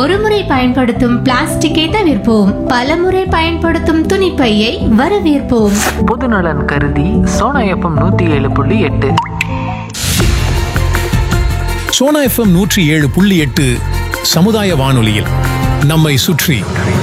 ஒருமுறை பயன்படுத்தும் பிளாஸ்டிக்கை தவிர்ப்போம் பலமுறை பயன்படுத்தும் துணிப்பையை வரவேற்போம் பொதுநலன் கருதி சோனா எஃப்எம் நூற்றி ஏழு புள்ளி எட்டு சோனா எஃப்எம் நூற்றி ஏழு புள்ளி எட்டு சமுதாய வானொலியில் நம்மை சுற்றி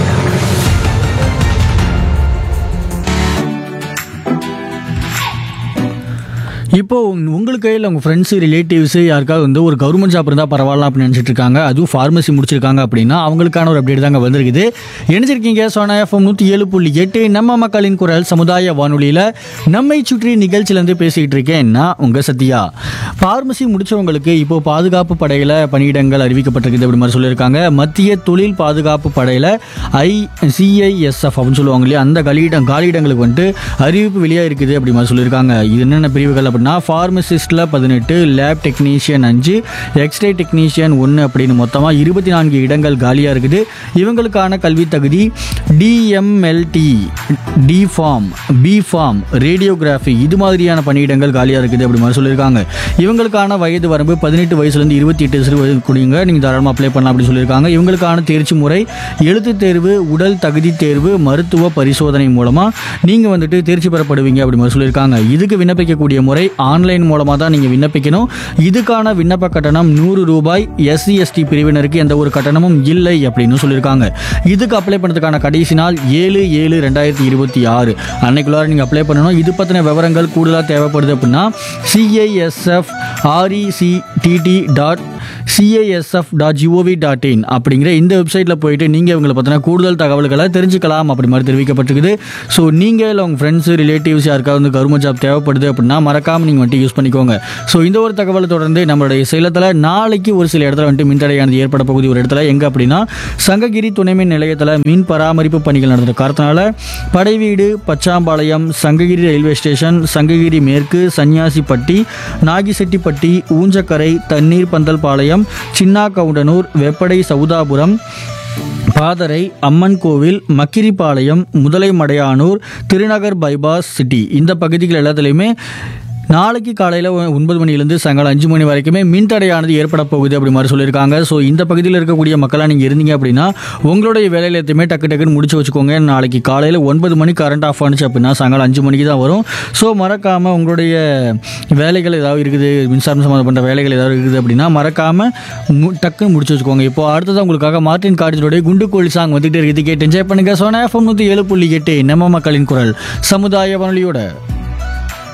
இப்போ உங்க- உங்களுக்கு இல்லை உங்கள் ஃப்ரெண்ட்ஸு ரிலேட்டிவ்ஸு யாருக்காவது வந்து ஒரு கவர்மெண்ட் ஜாப் இருந்தால் பரவாயில்ல அப்படின்னு நினச்சிட்டு இருக்காங்க அதுவும் ஃபார்மசி முடிச்சிருக்காங்க அப்படின்னா அவங்களுக்கான ஒரு அப்டேட் தாங்க வந்திருக்குது இணைஞ்சிருக்கீங்க சோனா எஃப்எம் நூற்றி ஏழு புள்ளி எட்டு நம்ம மக்களின் குரல் சமுதாய வானொலியில் நம்மை சுற்றி நிகழ்ச்சியிலேருந்து பேசிக்கிட்டு இருக்கேன் நான் உங்கள் சத்யா ஃபார்மசி முடிச்சவங்களுக்கு இப்போ பாதுகாப்பு படையில் பணியிடங்கள் அறிவிக்கப்பட்டிருக்குது அப்படி மாதிரி சொல்லியிருக்காங்க மத்திய தொழில் பாதுகாப்பு படையில் ஐ சிஐஎஸ்எஃப் அப்படின்னு சொல்லுவாங்க இல்லையா அந்த காலியிடம் காலியிடங்களுக்கு வந்துட்டு அறிவிப்பு வெளியாக இருக்குது அப்படி மாதிரி சொல்லியிருக்காங்க இது என்னென்ன பிரிவுகள் அப்படின்னா ஃபார்மசிஸ்ட்டில் பதினெட்டு லேப் டெக்னீஷியன் அஞ்சு எக்ஸ்ரே டெக்னீஷியன் ஒன்று அப்படின்னு மொத்தமாக இருபத்தி நான்கு இடங்கள் காலியாக இருக்குது இவங்களுக்கான கல்வி தகுதி DMLT D pharm B pharm radiography இது மாதிரியான பணியிடங்கள் காலியாக இருக்குது அப்படி மாதிரி சொல்லியிருக்காங்க இவங்களுக்கான வயது வரம்பு பதினெட்டு வயசுலேருந்து இருபத்தி எட்டு வயசு வரை கூடியவங்க நீங்கள் தாராளமாக அப்ளை பண்ணலாம் அப்படி சொல்லியிருக்காங்க இவங்களுக்கான தேர்ச்சி முறை எழுத்து தேர்வு உடல் தகுதி தேர்வு மருத்துவ பரிசோதனை மூலமாக நீங்கள் வந்துட்டு தேர்ச்சி பெறப்படுவீங்க அப்படி மாதிரி சொல்லியிருக்காங்க இதுக்கு விண்ணப்பிக்கக்கூடிய முறை ஆன்லைன் மூலமாக தான் நீங்கள் விண்ணப்பிக்கணும் இதுக்கான விண்ணப்ப கட்டணம் நூறு ரூபாய் எஸ்சி எஸ்டி பிரிவினருக்கு எந்த ஒரு கட்டணமும் இல்லை அப்படின்னு சொல்லியிருக்காங்க இதுக்கு அப்ளை பண்ணுறதுக்கான கடைசி நாள் ஏழு ஏழு ரெண்டாயிரத்தி இருபத்தி ஆறு அன்னைக்குள்ளார நீங்கள் அப்ளை பண்ணணும் இது பற்றின விவரங்கள் கூடுதலாக தேவைப்படுது அப்படின்னா CISF RECTT dot CISF dot GOV dot in அப்படிங்கிற இந்த வெப்சைட்டில் போயிட்டு நீங்கள் இவங்களை பற்றின கூடுதல் தகவல்களை தெரிஞ்சுக்கலாம் அப்படி மாதிரி தெரிவிக்கப்பட்டிருக்குது ஸோ நீங்கள் இல்லை உங்கள் ஃப்ரெண்ட்ஸு ரிலேட்டிவ்ஸ் யாருக்காவது வந்து கவர்மெண்ட் ஜாப் தேவைப்படுது அப்படின்னா மறக்காமல் நீங்கள் வந்துட்டு யூஸ் பண்ணிக்கோங்க ஸோ இந்த ஒரு தகவலை தொடர்ந்து நம்மளுடைய சேலத்தில் நாளைக்கு ஒரு சில இடத்துல வந்துட்டு மின்தடையானது ஏற்பட போகுது ஒரு இடத்துல எங்கே அப்படின்னா சங்ககிரி துணைமின் நிலையத்தில் மின் பராமரிப்பு பணிகள் நடந்த காரணத்தினால படைவீடு பச்சாம்பாளையம் சங்ககிரி ரயில்வே ஸ்டேஷன் சங்ககிரி மேற்கு சன்னியாசிப்பட்டி நாகிசெட்டிப்பட்டி ஊஞ்சக்கரை தண்ணீர் பந்தல் பாளையம் சின்னாக்கவுண்டனூர் வெப்படை சவுதாபுரம் பாதரை அம்மன் கோவில் மக்கிரிப்பாளையம் முதலைமடையானூர் திருநகர் பைபாஸ் சிட்டி இந்த பகுதிகள் எல்லாத்துலேயுமே நாளைக்கு காலையில் ஒன்பது மணிலேருந்து சாயங்காலம் அஞ்சு மணி வரைக்குமே மின்தடையானது ஏற்பட போகுது அப்படி மாதிரி சொல்லியிருக்காங்க ஸோ இந்த பகுதியில் இருக்கக்கூடிய மக்களாக நீங்கள் இருந்தீங்க அப்படின்னா உங்களுடைய வேலையில் எத்தையுமே டக்கு டக்குன்னு முடிச்சு வச்சுக்கோங்க நாளைக்கு காலையில் ஒன்பது மணி கரண்ட் ஆஃப் ஆனிச்சு அப்படின்னா சாயங்காலம் அஞ்சு மணிக்கு தான் வரும் ஸோ மறக்காமல் உங்களுடைய வேலைகள் ஏதாவது இருக்குது மின்சாரம் சம்மந்தப்பட்ட வேலைகள் ஏதாவது இருக்குது அப்படின்னா மறக்காமல் மு டக்குன்னு முடிச்சு வச்சுக்கோங்க இப்போ அடுத்ததான் உங்களுக்காக மார்டின் கார்டினுடைய குண்டு கோழி சாங் வந்துகிட்டே இருக்குது கேட்டு என்ஜாய் பண்ணுங்கள் சோனா எஃப்எம் நூற்றி ஏழு புள்ளி எட்டு நம்ம மக்களின் குரல் சமுதாய வானொலியோட